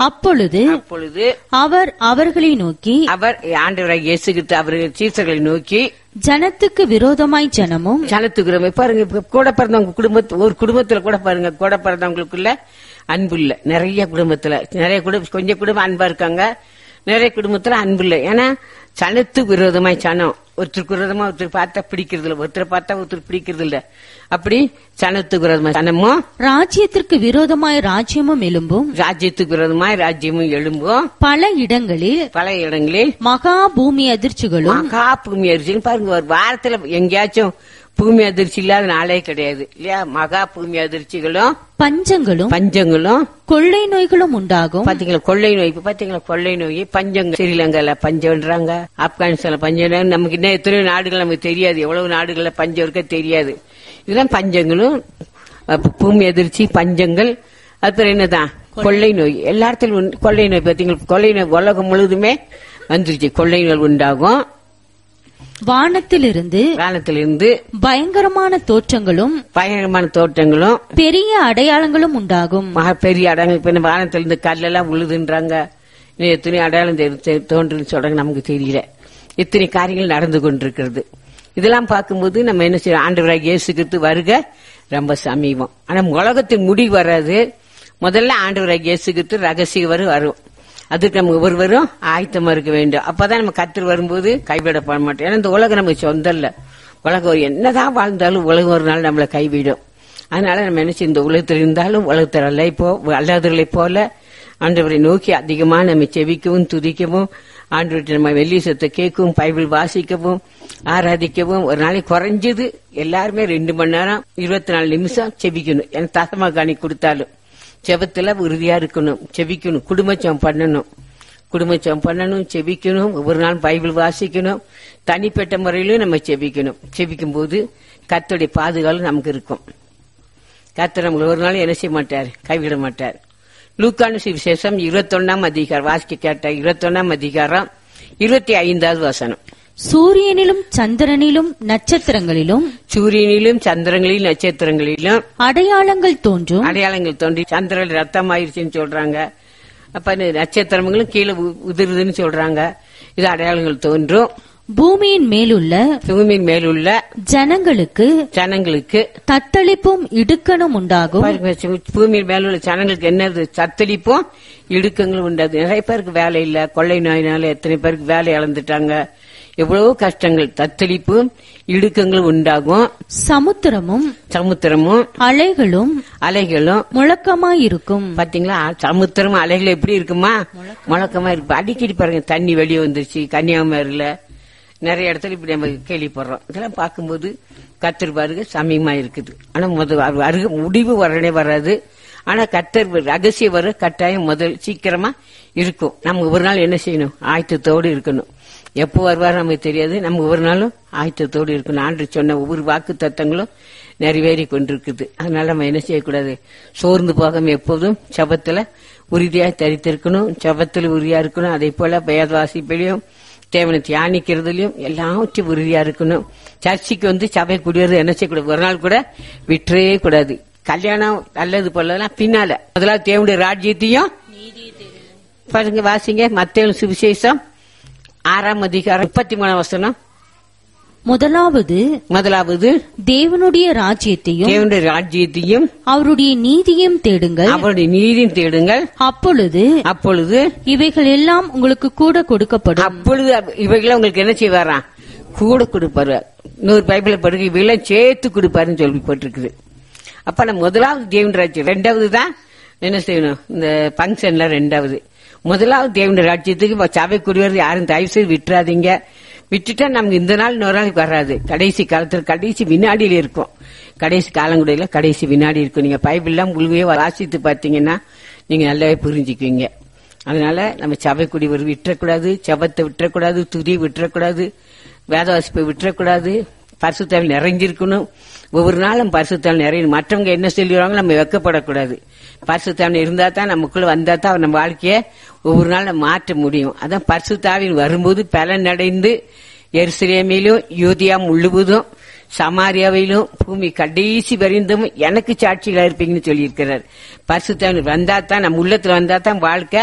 அப்பொழுது அப்பொழுது அவர் அவர்களை நோக்கி அவர் ஆண்டவராக இயேசுகிட்டு அவர்கள் சீசர்களை நோக்கி ஜனத்துக்கு விரோதமாய் ஜனமும் சனத்துக்குறோம் பாருங்க இப்ப கூட பிறந்தவங்க குடும்பத்து ஒரு குடும்பத்துல கூட பாருங்க கூட பிறந்தவங்களுக்குள்ள அன்பு இல்ல நிறைய குடும்பத்துல நிறைய குடும்பம் கொஞ்சம் குடும்பம் அன்பா இருக்காங்க நிறைய குடும்பத்துல அன்பு இல்லை ஏன்னா சனத்துக்கு விரோதமாய் சனம் ஒருத்தருக்கு விரோதமா ஒருத்தர் பார்த்தா பிடிக்கிறது இல்ல ஒருத்தர் பார்த்தா ஒருத்தர் பிடிக்கிறது இல்ல அப்படி சனத்துக்கு விரோதமா சனமும் ராஜ்யத்திற்கு விரோதமாய் ராஜ்யமும் எழும்பும் ராஜ்யத்துக்கு விரோதமாய் ராஜ்யமும் எழும்பும் பல இடங்களில் பல இடங்களில் மகா பூமி அதிர்ச்சிகளும் மகா பூமி அதிர்ச்சின்னு பாருங்க ஒரு வாரத்துல எங்கேயாச்சும் பூமி அதிர்ச்சி இல்லாத நாளே கிடையாது இல்லையா மகா பூமி அதிர்ச்சிகளும் பஞ்சங்களும் பஞ்சங்களும் கொள்ளை நோய்களும் உண்டாகும் பாத்தீங்களா கொள்ளை நோய் இப்ப பாத்தீங்களா கொள்ளை நோய் பஞ்சங்க ஸ்ரீலங்கால பஞ்சம்ன்றாங்க ஆப்கானிஸ்தான்ல பஞ்சம் நமக்கு இன்னும் எத்தனையோ நாடுகள் நமக்கு தெரியாது எவ்வளவு நாடுகள்ல பஞ்சம் இருக்க தெரியாது இதெல்லாம் பஞ்சங்களும் அப்ப பூமி அதிர்ச்சி பஞ்சங்கள் அப்புறம் என்னதான் கொள்ளை நோய் எல்லா இடத்துலயும் உண்டு. கொள்ளை நோய் பாத்தீங்களா கொள்ளை நோய் உலகம் முழுவதுமே வந்துருச்சு கொள்ளை நோய் உண்டாகும் வானத்திலிருந்து காலத்திலிருந்து பயங்கரமான தோற்றங்களும் பயங்கரமான தோட்டங்களும் பெரிய அடையாளங்களும் உண்டாகும் மகா பெரிய அடங்கள் இப்ப இந்த வானத்திலிருந்து கல்லெல்லாம் உழுதுன்றாங்க இன்னும் எத்தனை அடையாளம் தெரி- தெ- தோன்றுன்னு சொல்றாங்க நமக்கு தெரியல இத்தனை காரியங்கள் நடந்து கொண்டிருக்கிறது இதெல்லாம் பார்க்கும்போது நம்ம என்ன செய்யறோம் ஆண்டவராக இயேசுக்கு வருக ரொம்ப சமீபம் ஆனா உலகத்தின் முடிவு வராது முதல்ல ஆண்டவராக இயேசுக்கு ரகசிய வரும் வரும் அதுக்கு நம்ம ஒவ்வொருவரும் ஆயத்தமா இருக்க வேண்டும் அப்பதான் நம்ம கத்தர் வரும்போது கைவிடப்பட மாட்டோம் ஏன்னா இந்த உலகம் நமக்கு சொந்தம் இல்ல உலகம் ஒரு என்னதான் வாழ்ந்தாலும் உலகம் ஒரு நாள் நம்மளை கைவிடும் அதனால நம்ம என்ன செய்ய இந்த உலகத்தில் இருந்தாலும் உலகத்தில் அல்ல இப்போ அல்லாதவர்களை போல ஆண்டவரை நோக்கி அதிகமா நம்ம செவிக்கவும் துதிக்கவும் ஆண்டவர்கிட்ட நம்ம வெள்ளி சத்தை கேட்கவும் பைபிள் வாசிக்கவும் ஆராதிக்கவும் ஒரு நாளைக்கு குறைஞ்சது எல்லாருமே ரெண்டு மணி நேரம் இருபத்தி நாலு நிமிஷம் செபிக்கணும் எனக்கு தசமா காணி கொடுத்தாலும் செபத்துல உறுதியா இருக்கணும் செபிக்கணும் குடும்பச்சம் பண்ணணும் குடும்பச்சம் பண்ணணும் செபிக்கணும் ஒவ்வொரு நாள் பைபிள் வாசிக்கணும் தனிப்பட்ட முறையிலும் நம்ம செபிக்கணும் செபிக்கும் போது கர்த்தருடைய பாதுகாவல் நமக்கு இருக்கும் கர்த்தர் நம்மளை ஒரு நாள் என்ன செய்ய மாட்டார் கைவிட மாட்டார் லூக்கானு சுவிசேஷம் இருபத்தொன்னாம் அதிகாரம் வாசிக்க கேட்ட இருபத்தொன்னாம் அதிகாரம் இருபத்தி ஐந்தாவது வசனம் சூரியனிலும் சந்திரனிலும் நட்சத்திரங்களிலும் சூரியனிலும் சந்திரங்களிலும் நட்சத்திரங்களிலும் அடையாளங்கள் தோன்றும் அடையாளங்கள் தோன்றி சந்திரன் ரத்தம் ஆயிருச்சுன்னு சொல்றாங்க அப்ப இந்த நட்சத்திரங்களும் கீழே உ- உதிருதுன்னு சொல்றாங்க இது அடையாளங்கள் தோன்றும் பூமியின் மேலுள்ள பூமியின் மேலுள்ள ஜனங்களுக்கு ஜனங்களுக்கு தத்தளிப்பும் இடுக்கணும் உண்டாகும் பாருங்க, சு- பூமியின் மேலுள்ள ஜனங்களுக்கு என்னது சத்தளிப்பும் இடுக்கங்களும் உண்டாது நிறைய பேருக்கு வேலை இல்ல கொள்ளை நோயினால எத்தனை பேருக்கு வேலை இழந்துட்டாங்க எவ்வளவோ கஷ்டங்கள் தத்தளிப்பும் இடுக்கங்களும் உண்டாகும் சமுத்திரமும் சமுத்திரமும் அலைகளும் அலைகளும் முழக்கமாயிருக்கும் பாத்தீங்களா சமுத்திரம் அலைகள் எப்படி இருக்குமா முழக்கமா இருக்கு அடிக்கடி பாருங்க தண்ணி வெளியே வந்துருச்சு கன்னியாகுமரியில நிறைய இடத்துல இப்படி நம்ம கேள்விப்படுறோம் இதெல்லாம் பார்க்கும்போது கத்தர் பாருங்க சமயமா இருக்குது ஆனா முத அருக முடிவு வரனே வராது ஆனா கத்தர் ரகசிய வர கட்டாயம் முதல் சீக்கிரமா இருக்கும் நம்ம ஒரு நாள் என்ன செய்யணும் ஆயத்தத்தோடு இருக்கணும் எப்போ வருவார் நமக்கு தெரியாது நம்ம ஒவ்வொரு நாளும் ஆயத்தத்தோடு இருக்கணும் ஆண்டு சொன்ன ஒவ்வொரு வாக்கு தத்தங்களும் நிறைவேறி கொண்டிருக்குது அதனால நம்ம என்ன செய்யக்கூடாது சோர்ந்து போகாம எப்போதும் சபத்துல உறுதியா தரித்திருக்கணும் சபத்துல உறுதியா இருக்கணும் அதே போல வேதவாசிப்பிலையும் தேவனை தியானிக்கிறதுலயும் எல்லாவற்றையும் உறுதியா இருக்கணும் சர்ச்சைக்கு வந்து சபை குடியேறது என்ன செய்யக்கூடாது ஒரு நாள் கூட விட்டுறே கூடாது கல்யாணம் நல்லது போலலாம் பின்னால முதலாவது தேவனுடைய ராஜ்யத்தையும் பாருங்க வாசிங்க மத்தேயும் சுவிசேஷம் ஆறாம் அதிகாரம் முப்பத்தி மூணாம் வசனம் முதலாவது முதலாவது தேவனுடைய ராஜ்யத்தையும் தேவனுடைய ராஜ்யத்தையும் அவருடைய நீதியையும் தேடுங்கள் அவருடைய நீதியும் தேடுங்கள் அப்பொழுது அப்பொழுது இவைகள் எல்லாம் உங்களுக்கு கூட கொடுக்கப்படும் அப்பொழுது இவைகளை உங்களுக்கு என்ன செய்வாராம் கூட கொடுப்பாரு நூறு பைபிள படுக்க இவையெல்லாம் சேர்த்து கொடுப்பாருன்னு சொல்லப்பட்டிருக்குது அப்ப நம்ம முதலாவது தேவன் ராஜ்யம் ரெண்டாவது தான் என்ன செய்யணும் இந்த பங்கன்ல ரெண்டாவது முதலாவது தேவன் ராஜ்யத்துக்கு இப்ப சபை குடிவரது யாரும் தயவு செய்து விட்டுறாதீங்க விட்டுட்டா நமக்கு இந்த நாள் இன்னொரு நாளைக்கு வராது கடைசி காலத்துல கடைசி வினாடியில இருக்கும் கடைசி காலங்குடையில கடைசி வினாடி இருக்கும் நீங்க பைபிள்லாம் முழுமையா வாசித்து பார்த்தீங்கன்னா நீங்க நல்லாவே புரிஞ்சுக்குவீங்க அதனால நம்ம சபை குடிவர் விட்டுறக்கூடாது சபத்தை விட்டுறக்கூடாது துதி விட்டுறக்கூடாது வேதவாசிப்பை விட்டுறக்கூடாது பரிசுத்தாவில் நிறைஞ்சிருக்கணும் ஒவ்வொரு நாளும் பரிசுத்தாவில் நிறையணும் மற்றவங்க என்ன சொல்லுவாங்க நம்ம வெக்கப்படக்கூடாது பரிசுத்தாவில் இருந்தா தான் நமக்குள்ள வந்தா தான் நம்ம வாழ்க்கைய ஒவ்வொரு நாள் நம்ம மாற்ற முடியும் அதான் பரிசுத்தாவில் வரும்போது பலன் அடைந்து எருசலேமிலும் யூதியா முழுவதும் சமாரியாவிலும் பூமி கடைசி வரைந்தும் எனக்கு சாட்சிகளா இருப்பீங்கன்னு சொல்லியிருக்கிறார் பரிசுத்தாவில் வந்தா தான் நம்ம உள்ளத்துல வந்தா தான் வாழ்க்கை